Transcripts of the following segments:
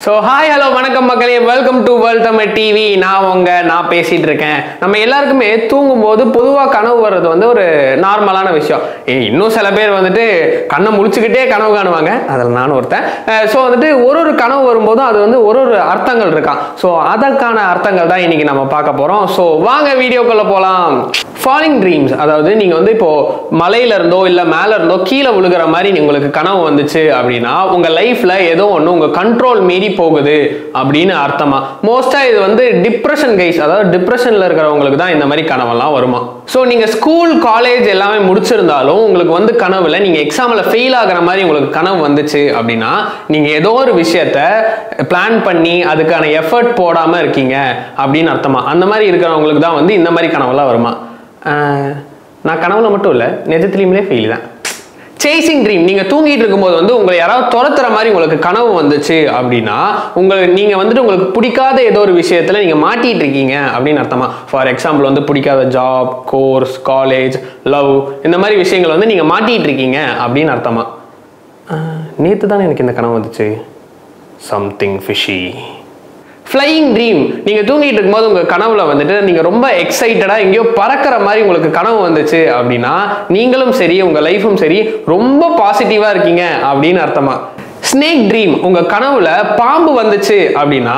so hi hello வணக்கம் மக்களே welcome to world Tamil TV நான் உங்க நான் பேசிட்டு இருக்கேன் நம்ம எல்லாருக்குமே தூங்கும்போது பொதுவாக கனவு வர்றது வந்து ஒரு நார்மலான விஷயம் ஏய், இன்னும் சில பேர் வந்துட்டு கண்ணை முழிச்சுக்கிட்டே கனவு காணுவாங்க அதில் நானும் ஒருத்தன் ஸோ வந்துட்டு ஒரு ஒரு கனவு வரும்போதும் அது வந்து ஒரு ஒரு அர்த்தங்கள் இருக்கான் ஸோ அதற்கான அர்த்தங்கள் தான் இன்னைக்கு நம்ம பார்க்க போகிறோம் ஸோ வாங்க வீடியோக்குள்ள போகலாம் ஃபாலிங் ட்ரீம்ஸ் அதாவது நீங்கள் வந்து இப்போ மலையில இருந்தோ இல்லை மேலே இருந்தோ கீழே விழுகிற மாதிரி உங்களுக்கு கனவு வந்துச்சு அப்படின்னா உங்கள் லைஃப்பில் ஏதோ ஒன்று உங்கள் கண்ட்ரோல் மீறி போகுது அப்படின்னு அர்த்தமா மோஸ்ட்டாக இது வந்து டிப்ரெஷன் கைஸ் அதாவது டிப்ரெஷனில் இருக்கிறவங்களுக்கு தான் இந்த மாதிரி கனவெல்லாம் வருமா ஸோ நீங்கள் ஸ்கூல் காலேஜ் எல்லாமே முடிச்சிருந்தாலும் உங்களுக்கு வந்து கனவுல நீங்கள் எக்ஸாமில் ஃபெயில் ஆகிற மாதிரி உங்களுக்கு கனவு வந்துச்சு அப்படின்னா நீங்கள் ஏதோ ஒரு விஷயத்த பிளான் பண்ணி அதுக்கான எஃபர்ட் போடாமல் இருக்கீங்க அப்படின்னு அர்த்தமா அந்த மாதிரி இருக்கிறவங்களுக்கு தான் வந்து இந்த மாதிரி கனவுலாம் வருமா ஆஹ், நான் கனவுல மட்டும் இல்லை நிஜத்துலையுமே ஃபெயில் தான் சேசிங் ட்ரீம் நீங்க தூங்கிட்டு இருக்கும்போது வந்து உங்களை யாராவது துரத்துற மாதிரி உங்களுக்கு கனவு வந்துச்சு அப்படின்னா உங்களை நீங்க வந்துட்டு உங்களுக்கு பிடிக்காத ஏதோ ஒரு விஷயத்துல நீங்க மாட்டிட்டு இருக்கீங்க அப்படின்னு அர்த்தமா ஃபார் எக்ஸாம்பிள் வந்து பிடிக்காத ஜாப் கோர்ஸ் காலேஜ் லவ் இந்த மாதிரி விஷயங்கள் வந்து நீங்க மாட்டிட்டு இருக்கீங்க அப்படின்னு அர்த்தமா நேற்று தானே எனக்கு இந்த கனவு வந்துச்சு சம்திங் ஃபிஷி ஃப்ளையிங் ட்ரீம் நீங்கள் தூங்கிட்டு இருக்கும்போது உங்கள் கனவுல வந்துட்டு நீங்கள் ரொம்ப எக்ஸைட்டடாக எங்கேயோ பறக்கிற மாதிரி உங்களுக்கு கனவு வந்துச்சு அப்படின்னா நீங்களும் சரி உங்கள் லைஃபும் சரி ரொம்ப பாசிட்டிவாக இருக்கீங்க அப்படின்னு அர்த்தமா ஸ்னேக் ட்ரீம் உங்கள் கனவுல பாம்பு வந்துச்சு அப்படின்னா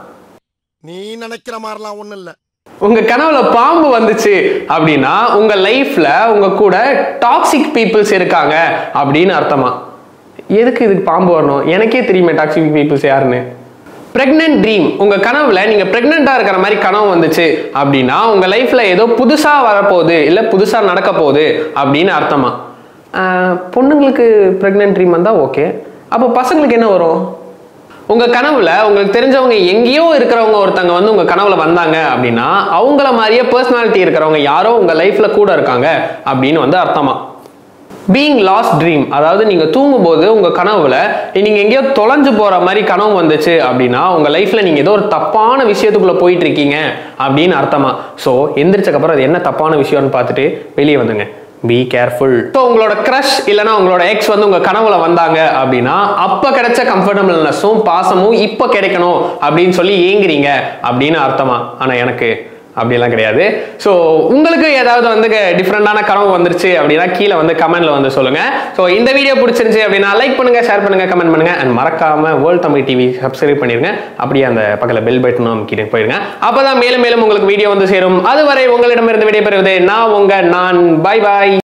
நீ நினைக்கிற மாதிரிலாம் ஒண்ணும் இல்ல உங்க கனவுல பாம்பு வந்துச்சு அப்படின்னா உங்க லைஃப்ல உங்க கூட டாக்ஸிக் பீப்புள்ஸ் இருக்காங்க அப்படின்னு அர்த்தமா எதுக்கு இதுக்கு பாம்பு வரணும் எனக்கே தெரியுமே டாக்ஸிக் பீப்புள்ஸ் யாருன்னு பிரெக்னென்ட் ட்ரீம் உங்க கனவுல நீங்க பிரெக்னெண்டா இருக்கிற மாதிரி கனவு வந்துச்சு அப்படின்னா உங்க லைஃப்ல ஏதோ புதுசா வரப்போகுது இல்ல புதுசா நடக்க போகுது அப்படின்னு அர்த்தமா ஆஹ், பொண்ணுங்களுக்கு பிரெக்னென்ட் ட்ரீம் வந்தா ஓகே அப்போ பசங்களுக்கு என்ன வரும் உங்க கனவுல உங்களுக்கு தெரிஞ்சவங்க எங்கேயோ இருக்கிறவங்க ஒருத்தங்க வந்து உங்க கனவுல வந்தாங்க அப்படின்னா அவங்கள மாதிரியே பர்சனாலிட்டி இருக்கிறவங்க யாரோ உங்க லைஃப்ல கூட இருக்காங்க அப்படின்னு வந்து அர்த்தமா பீயிங் லாஸ்ட் ட்ரீம் அதாவது நீங்க தூங்கும்போது உங்க கனவுல நீங்க எங்கேயோ தொலைஞ்சு போற மாதிரி கனவு வந்துச்சு அப்படின்னா உங்க லைஃப்ல நீங்க ஏதோ ஒரு தப்பான விஷயத்துக்குள்ள போயிட்டு இருக்கீங்க அப்படின்னு அர்த்தமா ஸோ எந்திரிச்சக்கப்புறம் அது என்ன தப்பான விஷயம்னு பார்த்துட்டு வெளியே வந்துங்க பி கேர்ஃபுல் ஸோ உங்களோட க்ரஷ் இல்லைன்னா உங்களோட எக்ஸ் வந்து உங்க கனவுல வந்தாங்க அப்படின்னா அப்ப கிடைச்ச கம்ஃபர்டபுள்னஸும் பாசமும் இப்போ கிடைக்கணும் அப்படின்னு சொல்லி ஏங்குறீங்க அப்படின்னு அர்த்தமா ஆனா எனக்கு அப்படியெல்லாம் கிடையாது ஸோ உங்களுக்கு ஏதாவது வந்து டிஃப்ரெண்டான கனவு வந்துருச்சு அப்படின்னா கீழே வந்து கமெண்ட்ல வந்து சொல்லுங்க ஸோ இந்த வீடியோ பிடிச்சிருந்துச்சு அப்படின்னா லைக் பண்ணுங்க ஷேர் பண்ணுங்க கமெண்ட் பண்ணுங்க அண்ட் மறக்காம வேர்ல்ட் தமிழ் டிவி சப்ஸ்கிரைப் பண்ணிருங்க அப்படியே அந்த பக்கத்தில் பெல் பட்டனும் அமைக்கிட்டு போயிருங்க அப்பதான் மேலும் மேலும் உங்களுக்கு வீடியோ வந்து சேரும் அதுவரை உங்களிடமிருந்து விடைபெறுவது நான் உங்க நான் பை பாய்